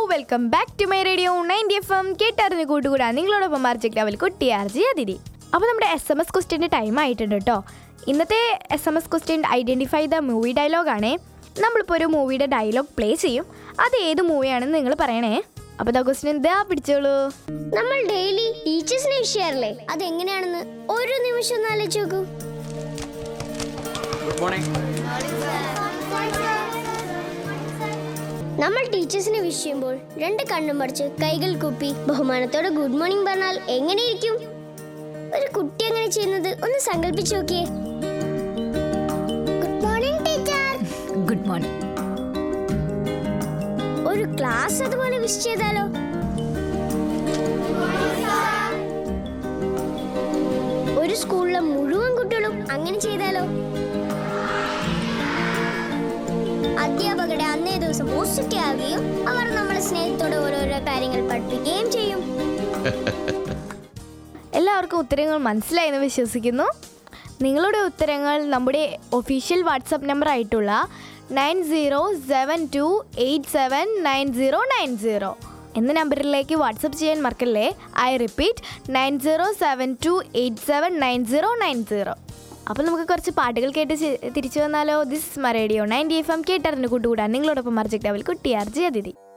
welcome back to my radio ninety F M കേട്ടറിഞ്ഞ് കൂട്ടുകൂടാ നിങ്ങളോടൊപ്പം മാർജിക് ലെവൽ കുട്ടി ആർജി അതിരി അപ്പോൾ നമ്മുടെ എസ് എം എസ് ക്വസ്റ്റ്യൻ്റെ ടൈം ആയിട്ടുണ്ട് കേട്ടോ ഇന്നത്തെ S M S question identify the movie ഡയലോഗാണേ നമ്മളിപ്പോൾ ഒരു മൂവിയുടെ ഡയലോഗ് പ്ലേ ചെയ്യും അത് ഏത് മൂവിയാണെന്ന് നിങ്ങൾ പറയണേ അപ്പോൾ ദ ക്വസ്റ്റ്യൻ എന്താ പിടിച്ചോളൂ നമ്മൾ ഡെയിലി ടീച്ചേഴ്സിനെ വിഷയാറില്ലേ അതെങ്ങനെയാണെന്ന് ഒരു നിമിഷം ഒന്ന് ആലോചിച്ച് നോക്കൂ ഗുഡ് മോർണിംഗ് നമ്മൾ ടീച്ചേഴ്സിനെ വിഷ് ചെയ്യുമ്പോൾ രണ്ട് കണ്ണും മറിച്ച് കൈകൾ കുപ്പി ബഹുമാനത്തോടെ ഗുഡ് മോർണിംഗ് പറഞ്ഞാൽ എങ്ങനെയിരിക്കും ഒരു കുട്ടി അങ്ങനെ ചെയ്യുന്നത് ഒന്ന് സങ്കല്പിച്ചു നോക്കിയേ good morning teacher good morning ഒരു ക്ലാസ് അതുപോലെ വിഷ് ചെയ്താലോ ഒരു സ്കൂളിലെ മുഴുവൻ കുട്ടികളും അങ്ങനെ ചെയ്താലോ അധ്യാപകരുടെ അന്നേ ദിവസം പോസിറ്റീവ് ആവുകയും അവർ നമ്മളെ സ്നേഹത്തോടെ ഓരോരോ കാര്യങ്ങൾ പഠിപ്പിക്കുകയും ചെയ്യും എല്ലാവർക്കും ഉത്തരങ്ങൾ മനസ്സിലായെന്ന് വിശ്വസിക്കുന്നു നിങ്ങളുടെ ഉത്തരങ്ങൾ നമ്മുടെ ഒഫീഷ്യൽ വാട്സപ്പ് നമ്പർ ആയിട്ടുള്ള nine zero seven two eight seven nine zero nine zero എന്ന നമ്പറിലേക്ക് വാട്സപ്പ് ചെയ്യാൻ മറക്കല്ലേ I repeat nine zero seven two eight seven nine zero nine zero അപ്പോൾ നമുക്ക് കുറച്ച് പാട്ടുകൾ കേട്ട് ചെ- തിരിച്ചു വന്നാലോ this my radio ninety F M കേട്ടറിന് കൂട്ടുകൂടാൻ നിങ്ങളോടൊപ്പം മർജിക് ഡബിൾ കുട്ടി ആർജി അതിഥി